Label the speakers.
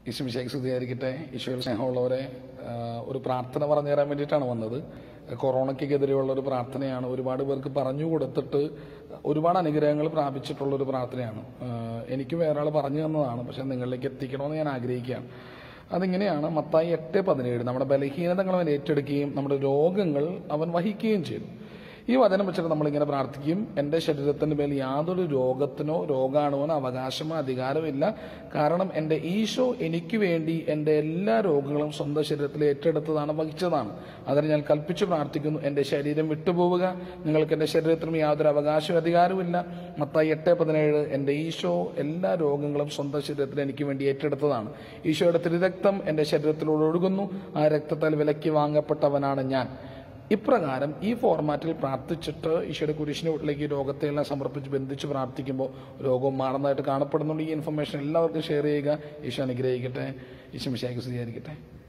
Speaker 1: ഈശ്വമിശേഖ് സ്തുതിയായിരിക്കട്ടെ ഈശോയിൽ സ്നേഹമുള്ളവരെ ആ, ഒരു പ്രാർത്ഥന പറഞ്ഞു തരാൻ വേണ്ടിയിട്ടാണ് വന്നത് കൊറോണയ്ക്കെതിരെയുള്ള ഒരു പ്രാർത്ഥനയാണ് ഒരുപാട് പേർക്ക് പറഞ്ഞു കൊടുത്തിട്ട് ഒരുപാട് അനുഗ്രഹങ്ങൾ പ്രാപിച്ചിട്ടുള്ള ഒരു പ്രാർത്ഥനയാണ് ആ, എനിക്ക് വേറെ ആൾ പറഞ്ഞു തന്നതാണ് പക്ഷെ നിങ്ങളിലേക്ക് എത്തിക്കണമെന്ന് ഞാൻ ആഗ്രഹിക്കുകയാണ് അതിങ്ങനെയാണ് മത്തായി എട്ട് പതിനേഴ് നമ്മുടെ ബലഹീനതകൾ അവൻ ഏറ്റെടുക്കുകയും നമ്മുടെ രോഗങ്ങൾ അവൻ വഹിക്കുകയും ചെയ്തു ഈ വചനം വെച്ചിട്ട് നമ്മളിങ്ങനെ പ്രാർത്ഥിക്കും എൻ്റെ ശരീരത്തിന് മേൽ യാതൊരു രോഗത്തിനോ രോഗാണുവിനോ അവകാശമോ അധികാരമില്ല കാരണം എൻ്റെ ഈശോ എനിക്ക് വേണ്ടി എൻ്റെ എല്ലാ രോഗങ്ങളും സ്വന്തം ശരീരത്തിൽ ഏറ്റെടുത്തതാണ് വഹിച്ചതാണ് അതിന് ഞാൻ കൽപ്പിച്ചു പ്രാർത്ഥിക്കുന്നു എൻ്റെ ശരീരം വിട്ടുപോവുക നിങ്ങൾക്ക് എൻ്റെ ശരീരത്തിനും യാതൊരു അവകാശവും അധികാരവുമില്ല മത്തായി എട്ട് പതിനേഴ് എൻ്റെ ഈശോ എല്ലാ രോഗങ്ങളും സ്വന്തം ശരീരത്തിൽ എനിക്ക് വേണ്ടി ഏറ്റെടുത്തതാണ് ഈശോയുടെ തിരുരക്തം എൻ്റെ ശരീരത്തിലൂടെ ഒഴുകുന്നു ആ രക്തത്താൽ വിലക്കി വാങ്ങപ്പെട്ടവനാണ് ഞാൻ ഇപ്രകാരം ഈ ഫോർമാറ്റിൽ പ്രാർത്ഥിച്ചിട്ട് ഈശോയുടെ കുരിശിന്റെ വീട്ടിലേക്ക് ഈ രോഗത്തെയെല്ലാം സമർപ്പിച്ച് ബന്ധിച്ച് പ്രാർത്ഥിക്കുമ്പോൾ രോഗം മാറുന്നതായിട്ട് കാണപ്പെടുന്നുണ്ട് ഈ ഇൻഫർമേഷൻ എല്ലാവർക്കും ഷെയർ ചെയ്യുക ഈശോ അനുഗ്രഹിക്കട്ടെ ഈശോ മിശായിക്ക് സ്തുതിയായിരിക്കട്ടെ